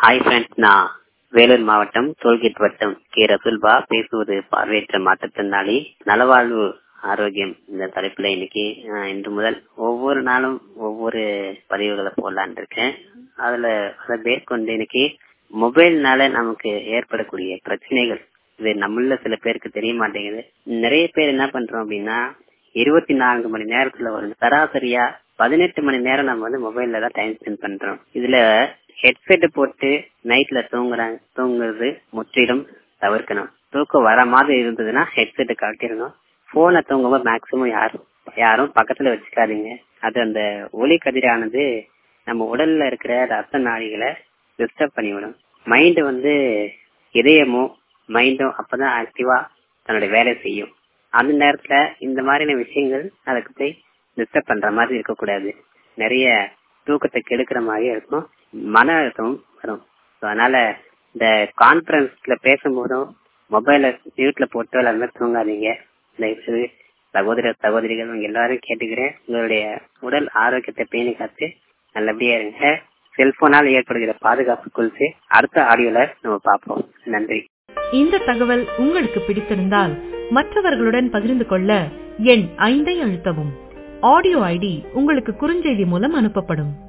hi friends நான் வேலூர் மாவட்டம் tollgate வட்டம் கே ரசுல்பா பேசுவது பார்வையற்ற மாற்றுத்திறனாளி நலவாழ்வு ஆரோக்கியம் இந்த தலைப்புல இன்னைக்கு அஹ், இன்று முதல் ஒவ்வொரு நாளும் ஒவ்வொரு பதிவுகளை போடலான் இருக்கேன் அதுல அதை மேற்கொண்டு இன்னைக்கு மொபைல்னால நமக்கு ஏற்படக்கூடிய பிரச்சனைகள் இது நம்மள சில பேருக்கு தெரிய மாட்டேங்குது நிறைய பேர் என்ன பண்றோம் அப்படின்னா இருபத்தி நான்கு மணி நேரத்துல ஒரு சராசரியா பதினெட்டு மணி நேரம் நம்ம வந்து மொபைல்ல தான் டைம் ஸ்பெண்ட் பண்றோம் இதுல ஹெட்செட் போட்டு நைட்ல தூங்குறாங்க தூங்குறது முற்றிலும் தவிர்க்கணும் தூக்கம் வர மாதிரி இருந்ததுன்னா ஹெட்செட்டை கழட்டிடணும் போனை தூங்கும்போது மேக்சிமம் யாரும் யாரும் பக்கத்துல வச்சுக்காதீங்க அது அந்த ஒளி கதிரானது நம்ம உடல்ல இருக்கிற ரத்த நாடிகளை டிஸ்டர்ப் பண்ணிவிடும் மைண்ட் வந்து இதயமும் மைண்டும் அப்பதான் ஆக்டிவா தன்னோட வேலை செய்யும் அந்த நேரத்துல இந்த மாதிரியான விஷயங்கள் அதுக்கு போய் டிஸ்டர்ப் பண்ற மாதிரி இருக்கக்கூடாது நிறைய தூக்கத்தை கெடுக்கிற மாதிரி இருக்கும் மன அழுத்தமும் வரும் So, அதனால இந்த கான்பரன்ஸ்ல பேசும்போதும் மொபைல மியூட்ல போட்டு எல்லாருமே தூங்காதீங்க தயவுசெய்து சகோதர சகோதரிகள் உங்க எல்லாரும் கேட்டுக்கிறேன் உங்களுடைய உடல் ஆரோக்கியத்தை பேணி காத்து நல்லபடியா இருங்க செல்போனால் ஏற்படுகிற பாதுகாப்பு குறித்து அடுத்த ஆடியோல நம்ம பார்ப்போம் நன்றி இந்த தகவல் உங்களுக்கு பிடித்திருந்தால் மற்றவர்களுடன் பகிர்ந்து கொள்ள எண் ஐந்தை அழுத்தவும் ஆடியோ ஐடி உங்களுக்கு குறுஞ்செய்தி மூலம் அனுப்பப்படும்